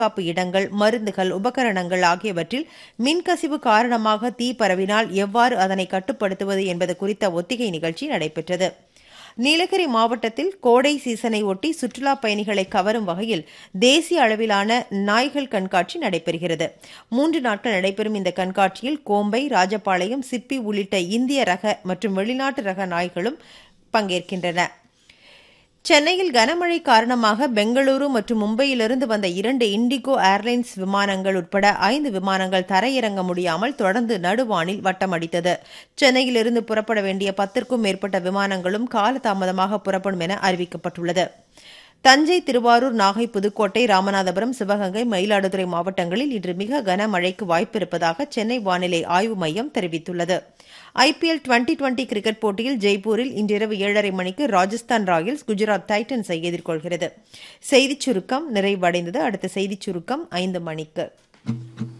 பாதுகாப்பு இடங்கள் மருந்துகள் உபகரணங்கள் ஆகியவற்றில் மின்கசிவு காரணமாக தீ பரவினால் எவ்வாறு அதனை கட்டுப்படுத்துவது என்பது குறித்த ஒத்திகை நிகழ்ச்சி நடைபெற்றது நீலகிரி மாவட்டத்தில் கோடை சீசனை ஒட்டி சுற்றுலா பயணிகளை கவரும் வகையில் தேசிய அளவிலான நாய்கள் கண்காட்சி நடைபெறுகிறது மூன்று நாட்கள் நடைபெறும் இந்த கண்காட்சியில் கோம்பை ராஜபாளையம் சிப்பி உள்ளிட்ட இந்திய ரக மற்றும் வெளிநாட்டு ரக நாய்களும் பங்கேற்கின்றன சென்னையில் கனமழை காரணமாக பெங்களூரு மற்றும் மும்பையிலிருந்து வந்த இரண்டு இண்டிகோ ஏர்லைன்ஸ் விமானங்கள் உட்பட ஐந்து விமானங்கள் தரையிறங்க முடியாமல் தொடர்ந்து நடுவானில் வட்டமடித்தது சென்னையிலிருந்து புறப்பட வேண்டிய பத்திற்கும் மேற்பட்ட விமானங்களும் காலதாமதமாக புறப்படும் என அறிவிக்கப்பட்டுள்ளது தஞ்சை திருவாரூர் நாகை புதுக்கோட்டை ராமநாதபுரம் சிவகங்கை மயிலாடுதுறை மாவட்டங்களில் இன்று மிக கனமழைக்கு வாய்ப்பிருப்பதாக சென்னை வானிலை ஆய்வு மையம் தெரிவித்துள்ளது ஐபிஎல் டுவெண்டி டுவெண்டி கிரிக்கெட் போட்டியில் ஜெய்ப்பூரில் இன்றிரவு ஏழரை மணிக்கு ராஜஸ்தான் ராயல்ஸ் குஜராத் டைட்டன்ஸை எதிர்கொள்கிறது செய்திச் சுருக்கம் நிறைவடைந்தது அடுத்த செய்திச் சுருக்கம் ஐந்து மணிக்கு